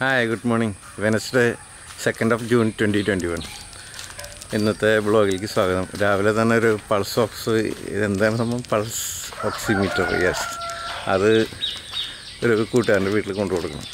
hi good morning Wednesday second of June twenty twenty one ഇന്നത്തെ ബ്ലോഗിലേക്ക് സ്വാഗതം രാവിലെ തന്നെ ഒരു പൾസ് ഓക്സ് ഇതെന്താണ് സംഭവം പൾസ് ഓക്സിമീറ്റർ യെസ് അത് ഒരു കൂട്ടുകാരൻ്റെ വീട്ടിൽ കൊണ്ടു കൊടുക്കണം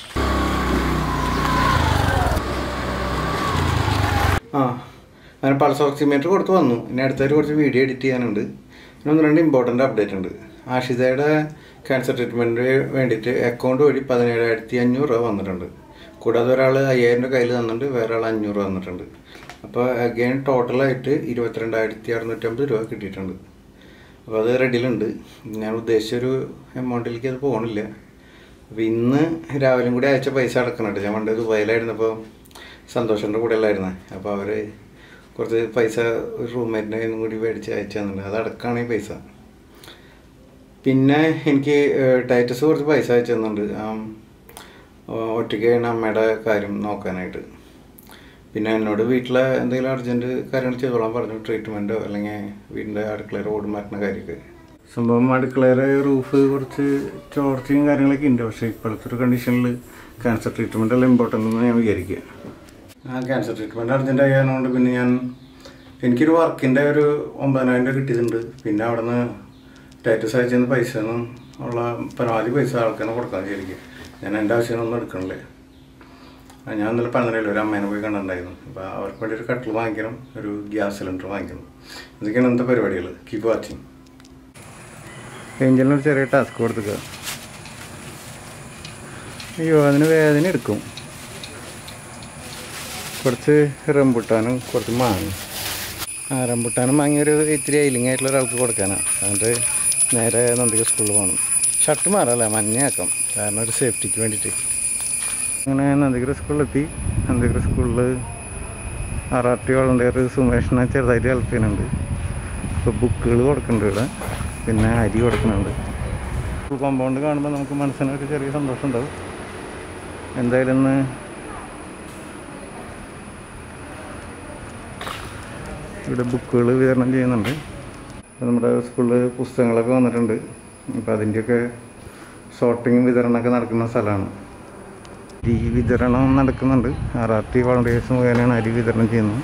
ആ ഞാൻ പൾസ് ഓക്സിമീറ്റർ കൊടുത്ത് വന്നു ഇനി അടുത്തൊരു കുറച്ച് വീഡിയോ എഡിറ്റ് ചെയ്യാനുണ്ട് പിന്നെ ഒന്ന് രണ്ട് ഇമ്പോർട്ടൻ്റ് അപ്ഡേറ്റ് ഉണ്ട് ആഷിതയുടെ ക്യാൻസർ ട്രീറ്റ്മെൻറ്റിന് വേണ്ടിയിട്ട് അക്കൗണ്ട് വഴി പതിനേഴായിരത്തി അഞ്ഞൂറ് രൂപ വന്നിട്ടുണ്ട് കൂടാതെ ഒരാൾ അയ്യായിരം രൂപ കയ്യിൽ തന്നിട്ടുണ്ട് വേറെ ആൾ അഞ്ഞൂറ് വന്നിട്ടുണ്ട് അപ്പോൾ അഗെയിൻ ടോട്ടലായിട്ട് ഇരുപത്തിരണ്ടായിരത്തി അറുന്നൂറ്റമ്പത് രൂപ കിട്ടിയിട്ടുണ്ട് അപ്പോൾ അത് റെഡിയിലുണ്ട് ഞാൻ ഉദ്ദേശിച്ചൊരു എമൗണ്ടിലേക്ക് അത് പോകണില്ല അപ്പോൾ ഇന്ന് രാവിലെയും കൂടി അയച്ച പൈസ അടക്കണുണ്ട് ഞാൻ പണ്ട് ദുബായിലായിരുന്നപ്പോൾ സന്തോഷിൻ്റെ കൂടെ അല്ലായിരുന്നേ അപ്പോൾ അവർ കുറച്ച് പൈസ ഒരു റൂംമേറ്റിൻ്റെ കയ്യിൽ നിന്നും കൂടി മേടിച്ച് അയച്ചു തന്നിട്ടുണ്ട് അത് അടക്കമാണ് ഈ പൈസ പിന്നെ എനിക്ക് ഏഹ്, ടൈറ്റസ് കുറച്ച് പൈസ അയച്ചു തന്നിട്ടുണ്ട് ആം, ഒ- ഒറ്റയ്ക്കാണ് അമ്മയുടെ കാര്യം നോക്കാനായിട്ട് പിന്നെ എന്നോട് വീട്ടിലെ എന്തെങ്കിലും അർജൻറ്റ് കാര്യങ്ങൾ ചെയ്തോളാൻ പറഞ്ഞു ട്രീറ്റ്മെൻറ്റോ അല്ലെങ്കിൽ വീടിൻ്റെ അടുക്കളയിൽ റോഡ് മാറ്റുന്ന കാര്യമൊക്കെ സംഭവം അടുക്കളയുടെ റൂഫ് കുറച്ച് ചോർച്ചയും കാര്യങ്ങളൊക്കെ ഉണ്ട് പക്ഷേ ഇപ്പോഴത്തെ ഒരു കണ്ടീഷനിൽ ക്യാൻസർ ട്രീറ്റ്മെൻ്റ് എല്ലാം ഇമ്പോർട്ടൻ്റ് എന്ന് ഞാൻ വിചാരിക്കുക ആ ക്യാൻസർ ട്രീറ്റ്മെൻറ്റ് അർജൻറ്റ് ആയതുകൊണ്ട് പിന്നെ ഞാൻ എനിക്കൊരു വർക്കിൻ്റെ ഒരു ഒമ്പതിനായിരം രൂപ കിട്ടിയിട്ടുണ്ട് പിന്നെ അവിടെ നിന്ന് ടൈറ്റസ് അയച്ചെന്ന് പൈസ ഒന്നും ഉള്ള പരമാവധി പൈസ ആൾക്കാണ് കൊടുക്കാൻ വിചാരിക്കുക ഞാൻ എൻ്റെ ആവശ്യങ്ങളൊന്നും എടുക്കണില്ലേ ആ, ഞാൻ ഇന്നലെ പറഞ്ഞില്ല ഒരു അമ്മേനെ പോയി കണ്ടിട്ടുണ്ടായിരുന്നു അപ്പോൾ അവർക്ക് വേണ്ടി ഒരു കട്ടിൽ വാങ്ങിക്കണം ഒരു ഗ്യാസ് സിലിണ്ടർ വാങ്ങിക്കണം ഇതൊക്കെയാണ് ഇന്നത്തെ പരിപാടികൾ കീപ്പ് വാച്ചിങ് ഏഞ്ചലിനൊരു ചെറിയ ടാസ്ക് കൊടുത്തുക അയ്യോ അതിന് വേദന എടുക്കും കുറച്ച് റംബുട്ടാനും കുറച്ച് മാങ്ങ ആ റംബുട്ടാനും മാങ്ങ ഒരു ഇത്തിരി ഐലിംഗ് ആയിട്ടുള്ള ഒരാൾക്ക് കൊടുക്കാനാണ് അതുകൊണ്ട് നേരെ നന്ദിക സ്കൂളിൽ പോകണം ഷർട്ട് മാറല്ല മഞ്ഞയാക്കാം കാരണം ഒരു സേഫ്റ്റിക്ക് വേണ്ടിയിട്ട് അങ്ങനെ നന്ദിഗ്ര സ്കൂളിലെത്തി നന്ദിഗ്ര സ്കൂളിൽ ആർ ആർ ടി വളണ്ടിയർ സുമേഷിനെ ചെറുതായിട്ട് ഹെൽപ്പ് ചെയ്യുന്നുണ്ട് ഇപ്പോൾ ബുക്കുകൾ കൊടുക്കുന്നുണ്ട് ഇവിടെ പിന്നെ അരി കൊടുക്കുന്നുണ്ട് സ്കൂൾ കോമ്പൗണ്ട് കാണുമ്പോൾ നമുക്ക് മനസ്സിനൊരു ചെറിയ സന്തോഷം ഉണ്ടാവും എന്തായാലും ഇന്ന് ഇവിടെ ബുക്കുകൾ വിതരണം ചെയ്യുന്നുണ്ട് അപ്പോൾ നമ്മുടെ സ്കൂളിൽ പുസ്തകങ്ങളൊക്കെ വന്നിട്ടുണ്ട് അപ്പോൾ അതിൻ്റെയൊക്കെ സോർട്ടിങ് വിതരണമൊക്കെ നടക്കുന്ന സ്ഥലമാണ് അരി വിതരണം നടക്കുന്നുണ്ട് ആർ ആർ ടി വളണ്ടിയേഴ്സ് മുഖേനയാണ് അരി വിതരണം ചെയ്യുന്നത്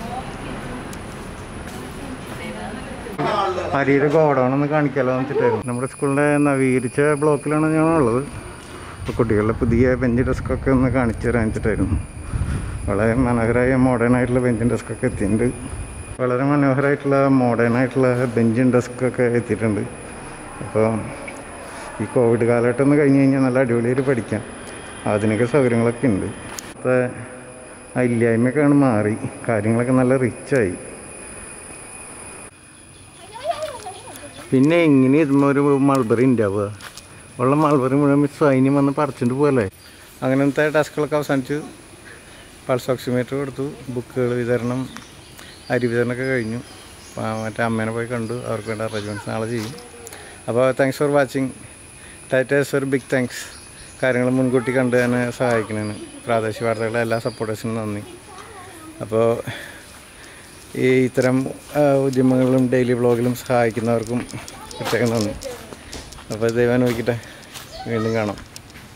അരിയുടെ ഗോഡൗൺ ഒന്ന് കാണിക്കാമല്ലോ എന്ന് വെച്ചിട്ടായിരുന്നു നമ്മുടെ സ്കൂളിൻ്റെ നവീകരിച്ച ബ്ലോക്കിലാണ് ഞാനുള്ളത് അപ്പോൾ കുട്ടികളുടെ പുതിയ ബെഞ്ച് ഡെസ്കൊക്കെ ഒന്ന് കാണിച്ചു തരാൻ വെച്ചിട്ടായിരുന്നു വളരെ മനോഹരമായ മോഡേൺ ആയിട്ടുള്ള ബെഞ്ചും ഡെസ്കൊക്കെ എത്തിയിട്ടുണ്ട് വളരെ മനോഹരമായിട്ടുള്ള മോഡേൺ ആയിട്ടുള്ള ബെഞ്ചും ഡെസ്കൊക്കെ എത്തിയിട്ടുണ്ട് അപ്പോൾ ഈ കോവിഡ് കാലഘട്ടം ഒന്ന് കഴിഞ്ഞ് കഴിഞ്ഞാൽ നല്ല അടിപൊളിയായിട്ട് പഠിക്കാം ആധുനിക സൗകര്യങ്ങളൊക്കെ ഉണ്ട് അപ്പോൾ ആ ഇല്ലായ്മയൊക്കെയാണ് മാറി കാര്യങ്ങളൊക്കെ നല്ല റിച്ചായി പിന്നെ എങ്ങനെ ഇതുമ്പോൾ ഒരു മൾബറി ഉണ്ടാവുക ഉള്ള മൾബറി മുഴുവൻ സൈന്യം വന്ന് പറിച്ചിട്ട് പോകല്ലേ അങ്ങനത്തെ ടാസ്കുകളൊക്കെ അവസാനിച്ചു പൾസ് ഓക്സിമീറ്റർ കൊടുത്തു ബുക്കുകൾ വിതരണം അരി വിതരണമൊക്കെ കഴിഞ്ഞു ആ, മറ്റേ അമ്മേനെ പോയി കണ്ടു അവർക്ക് വേണ്ട അറേഞ്ച്മെൻറ്റ്സ് നാളെ ചെയ്യും അപ്പോൾ താങ്ക്സ് ഫോർ വാച്ചിങ് ടൈറ്റേഴ്സ് ഒരു ബിഗ് താങ്ക്സ് കാര്യങ്ങൾ മുൻകൂട്ടി കണ്ട് തന്നെ സഹായിക്കുന്നതിന് പ്രാദേശിക വാർത്തകളുടെ എല്ലാ സപ്പോർട്ടേഴ്സിനും നന്ദി അപ്പോൾ ഈ ഇത്തരം ആ, ഉദ്യമങ്ങളിലും ഡെയിലി വ്ളോഗിലും സഹായിക്കുന്നവർക്കും പ്രത്യേകം നന്ദി അപ്പോൾ ദൈവം അനുഭവിക്കട്ടെ വീണ്ടും കാണാം